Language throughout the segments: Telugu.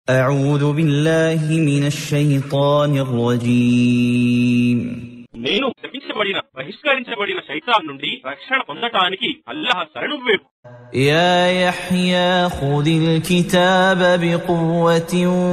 أعوذ بالله من الشيطان الرجيم నేను శపించబడిన బహిష్కరించబడిన శైతాన్ నుండి రక్షణ పొందటానికి అల్లాహ్ శరణు వేపు يا يحيى خذ الكتاب بقوة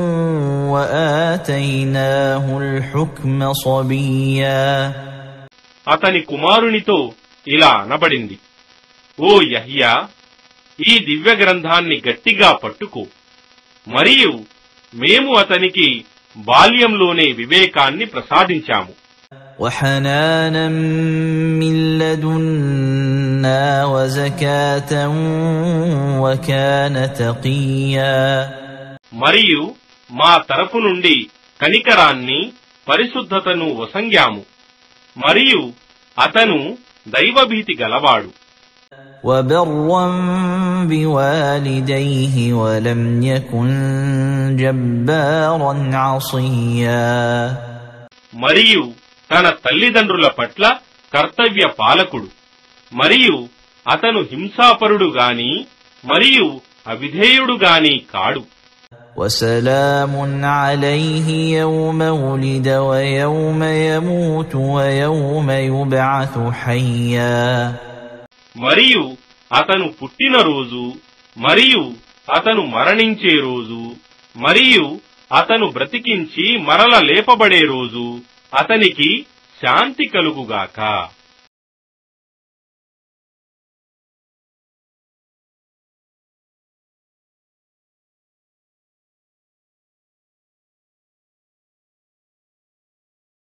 وآتيناه الحكم صبيا అతని కుమారునితో ఇలా అనబడింది ఓ యహియా ఈ దివ్య గ్రంథాన్ని గట్టిగా పట్టుకో మరియు మేము అతనికి బాల్యంలోనే వివేకాన్ని ప్రసాదించాము وحنانا من لدنا وزكاة وكان تقيا మరియు మా తరపు నుండి కనికరాన్ని పరిశుద్ధతను వసంగాము మరియు అతను దైవభీతి గలవాడు وبرا بوالديه ولم يكن جبارا عصيا మరియు తన తల్లిదండ్రుల పట్ల కర్తవ్య పాలకుడు మరియు అతను హింసాపరుడు గాని మరియు అవిధేయుడు గాని కాడు وسلام عليه يوم ولد ويوم يموت ويوم يبعث حيا మరియు అతను పుట్టిన రోజు మరియు అతను మరణించే రోజు మరియు అతను బ్రతికించి మరల లేపబడే రోజు అతనికి శాంతి కలుగుగాక